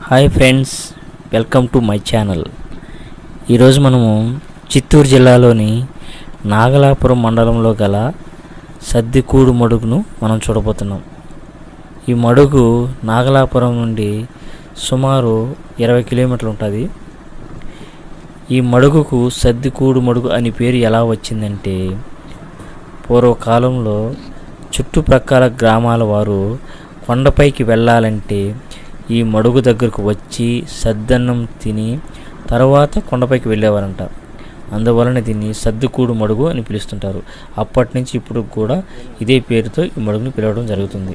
Hi friends welcome to my channel ఈరోజు మనము చిత్తూరు జిల్లాలోని నాగలాపురం మండలంలో గల సద్దికూడు మడుగును మనం చూడబోతున్నాం ఈ మడుగు నాగలాపురం నుండి సుమారు ఇరవై కిలోమీటర్లు ఉంటుంది ఈ మడుగుకు సద్దికూడు మడుగు అని పేరు ఎలా వచ్చిందంటే పూర్వకాలంలో చుట్టుప్రక్కల గ్రామాల వారు కొండపైకి వెళ్ళాలంటే ఈ మడుగు దగ్గరకు వచ్చి సద్దన్నం తిని తర్వాత కొండపైకి వెళ్ళేవారంట అందువలన దీన్ని సద్దుకూడు మడుగు అని పిలుస్తుంటారు అప్పటి నుంచి ఇప్పుడు కూడా ఇదే పేరుతో ఈ మడుగుని పిలవడం జరుగుతుంది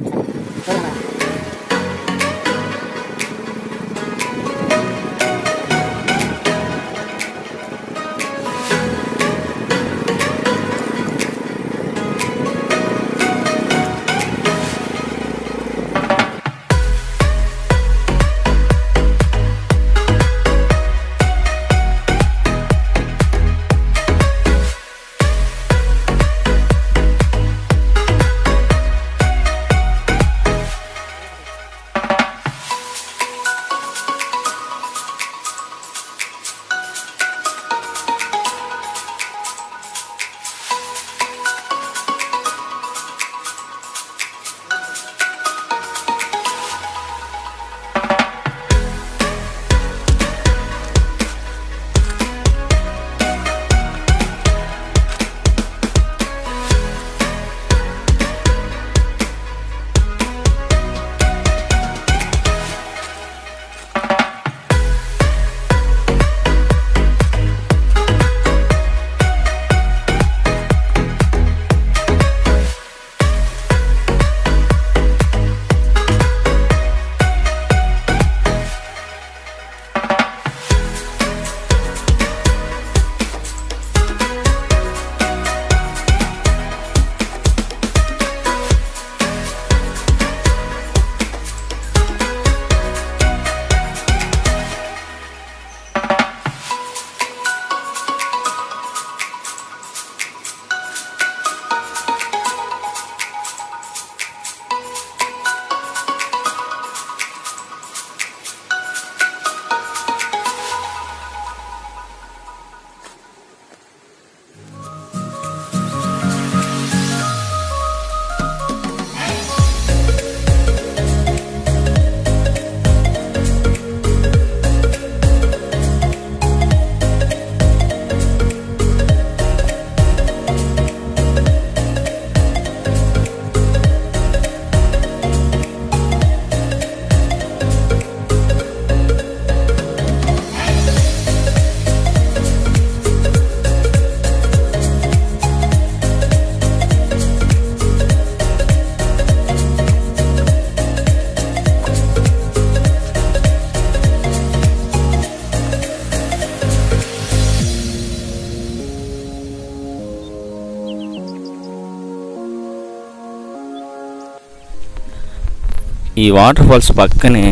ఈ వాటర్ ఫాల్స్ పక్కనే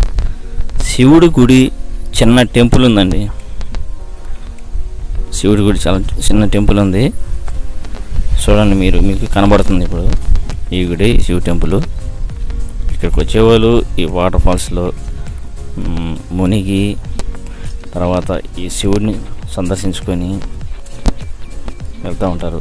శివుడి గుడి చిన్న టెంపుల్ ఉందండి శివుడి గుడి చాలా చిన్న టెంపుల్ ఉంది చూడండి మీరు మీకు కనబడుతుంది ఇప్పుడు ఈ గుడి శివ టెంపుల్ ఇక్కడికి వచ్చేవాళ్ళు ఈ వాటర్ ఫాల్స్లో మ్, మునిగి తర్వాత ఈ శివుడిని సందర్శించుకొని వెళ్తూ ఉంటారు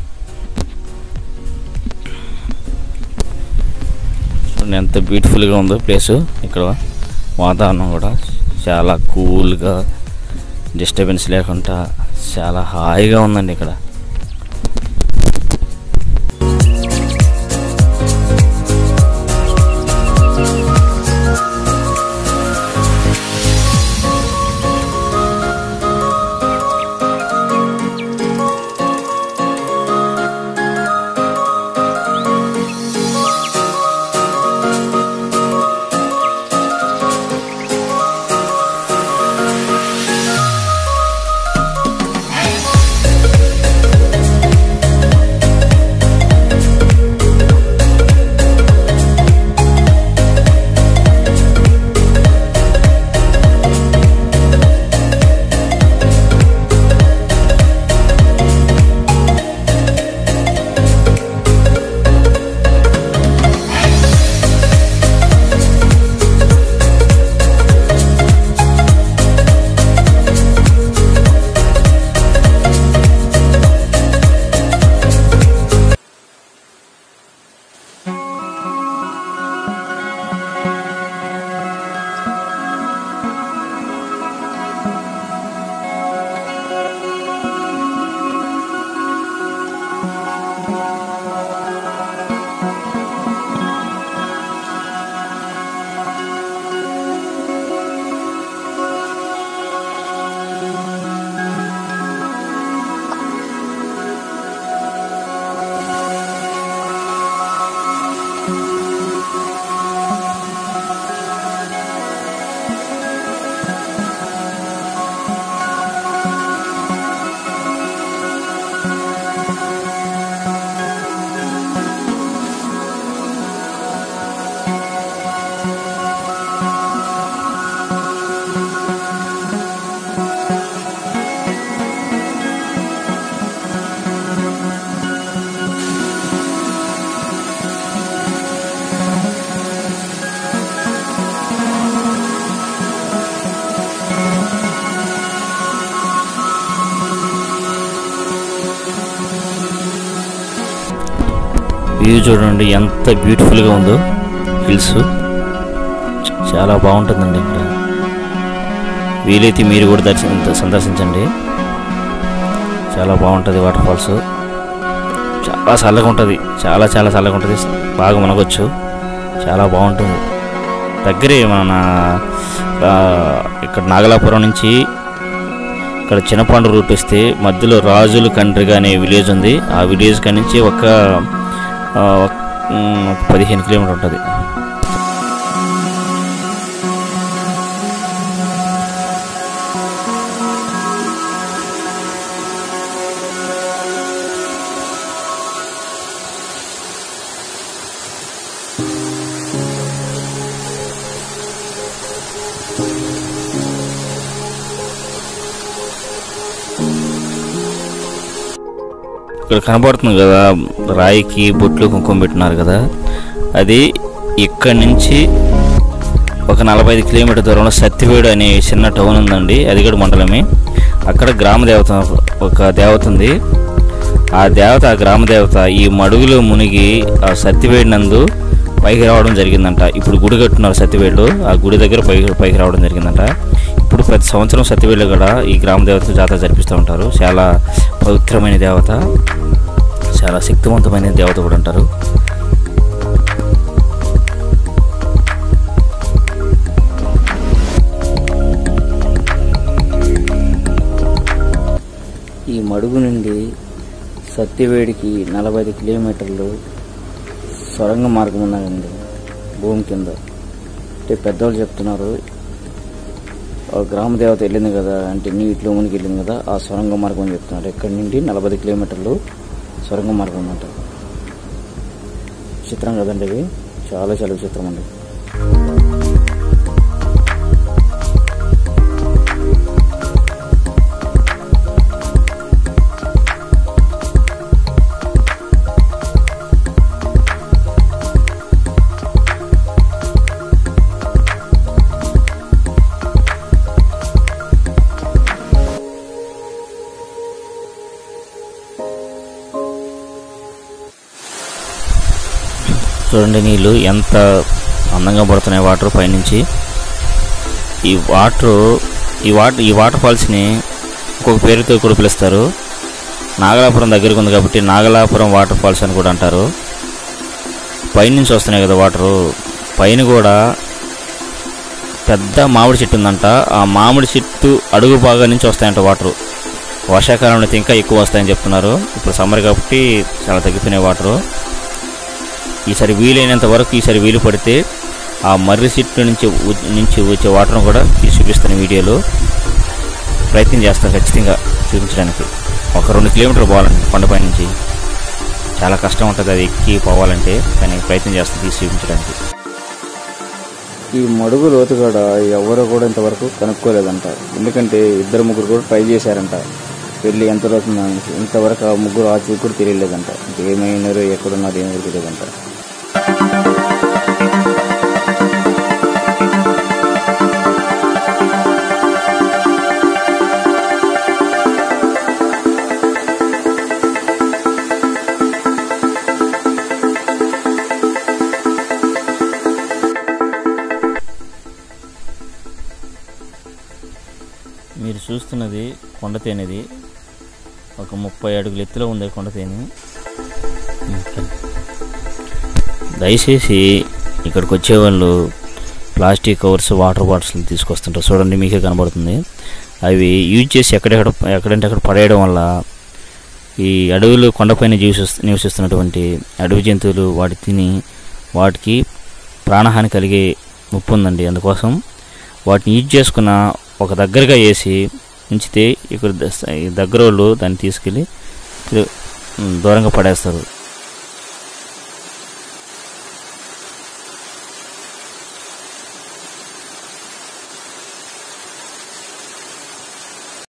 చూడండి ఎంత బ్యూటిఫుల్గా ఉందో ప్లేస్ ఇక్కడ వాతావరణం కూడా చాలా కూల్గా డిస్టర్బెన్స్ లేకుండా చాలా హాయిగా ఉందండి ఇక్కడ వ్యూ చూడండి ఎంత బ్యూటిఫుల్గా ఉందో హిల్స్ చాలా బాగుంటుందండి ఇక్కడ వీలైతే మీరు కూడా దర్శన సందర్శించండి చాలా బాగుంటుంది వాటర్ ఫాల్స్ చాలా చల్లగా ఉంటుంది చాలా చాలా చల్లగా ఉంటుంది బాగా మునగొచ్చు చాలా బాగుంటుంది దగ్గరే మన ఆ, ఇక్కడ నాగలాపురం నుంచి ఇక్కడ చిన్నపాండు రూట్ వస్తే మధ్యలో రాజుల కండ్రిగా అనే విలేజ్ ఉంది ఆ విలేజ్ కాడి నుంచి ఒక ఆ, ఒక ఉమ్, ఒక పదిహేను కిలోమీటర్ ఉంటుంది ఇక్కడ కనబడుతుంది కదా రాయికి బొట్లు కుంకుమ పెట్టినారు కదా అది ఇక్కడి నుంచి ఒక నలభై ఐదు కిలోమీటర్ దూరంలో సత్యవేడు అనే చిన్న టౌన్ ఉందండి అది కూడా మండలమే అక్కడ గ్రామ దేవత ఒక దేవత ఉంది ఆ దేవత ఆ గ్రామ దేవత ఈ మడుగులో మునిగి ఆ సత్యవేడి నందు పైకి రావడం జరిగిందంట ఇప్పుడు గుడి కట్టున్నారు సత్యవేడులో ఆ గుడి దగ్గర పైకి పైకి రావడం జరిగిందంట ఇప్పుడు ప్రతి సంవత్సరం సత్యవేడులో కూడా ఈ గ్రామ దేవత జాతర జరిపిస్తూ ఉంటారు చాలా పవిత్రమైన దేవత చాలా శక్తివంతమైన దేవత కూడా అంటారు ఈ మడుగు నుండి సత్యవేడికి నలభై ఐదు కిలోమీటర్లు సొరంగ మార్గం ఉన్నదండి భూమి కింద అంటే పెద్దవాళ్ళు చెప్తున్నారు ఆ గ్రామ దేవత వెళ్ళింది కదా అంటే నీటిలో మునిగి వెళ్ళింది కదా ఆ సొరంగ మార్గం అని చెప్తున్నారు ఇక్కడి నుండి నలభై ఐదు కిలోమీటర్లు సొరంగ మార్గం అన్నమాట చిత్రం కదండి ఇవి చాలా చాలా విచిత్రం అండి చూడండి నీళ్ళు ఎంత అందంగా పడుతున్నాయి వాటర్ పైనుంచి ఈ వాటర్ ఈ వాటర్ ఈ వాటర్ ఫాల్స్ని ఇంకొక పేరుతో కూడా పిలుస్తారు నాగలాపురం దగ్గరకు ఉంది కాబట్టి నాగలాపురం వాటర్ ఫాల్స్ అని కూడా అంటారు పైనుంచి వస్తున్నాయి కదా వాటరు పైన కూడా పెద్ద మామిడి చెట్టు ఉందంట ఆ మామిడి చెట్టు అడుగు భాగం నుంచి వస్తాయంట వాటరు వర్షాకాలంలో అయితే ఇంకా ఎక్కువ వస్తాయని చెప్తున్నారు ఇప్పుడు సమ్మర్ కాబట్టి చాలా తగ్గిపోయినాయి వాటరు ఈసారి వీలైనంత వరకు ఈసారి వీలు పడితే ఆ మర్రి చెట్టు నుంచి ఉ- నుంచి వచ్చే వాటర్ను కూడా తీసి చూపిస్తాను వీడియోలో ప్రయత్నం చేస్తాను ఖచ్చితంగా చూపించడానికి ఒక రెండు కిలోమీటర్లు పోవాలండి కొండపై నుంచి చాలా కష్టం ఉంటుంది అది ఎక్కి పోవాలంటే కానీ ప్రయత్నం చేస్తాను తీసి చూపించడానికి ఈ మడుగు లోతు కూడా ఎవరు కూడా ఇంతవరకు కనుక్కోలేదంట ఎందుకంటే ఇద్దరు ముగ్గురు కూడా ట్రై చేశారంట వెళ్ళి ఎంత లోతు ఉందో అనేసి. ఇంతవరకు ఆ ముగ్గురు ఆ చూపు కూడా తెలియలేదంట ఏమైనారో ఎక్కడున్నారు ఏమో తెలియదంట మీరు చూస్తున్నది కొండతేనిది ఒక ముప్పై అడుగుల ఎత్తులో ఉంది కొండతేని దయచేసి ఇక్కడికి వచ్చేవాళ్ళు ప్లాస్టిక్ కవర్స్ వాటర్ బాటిల్స్ తీసుకొస్తుంటారు చూడండి మీకే కనబడుతుంది అవి యూజ్ చేసి ఎక్కడెక్కడ ఎక్కడంటే అక్కడ పడేయడం వల్ల ఈ అడవులు కొండపైన జీవిస్తు నివసిస్తున్నటువంటి అడవి జంతువులు వాటి తిని వాటికి ప్రాణహాని కలిగే ముప్పు ఉందండి అందుకోసం వాటిని యూజ్ చేసుకున్న ఒక దగ్గరగా వేసి ఉంచితే ఇక్కడ ద- ఈ దగ్గర వాళ్ళు దాన్ని తీసుకెళ్ళి ఇది, ఉమ్, దూరంగా పడేస్తారు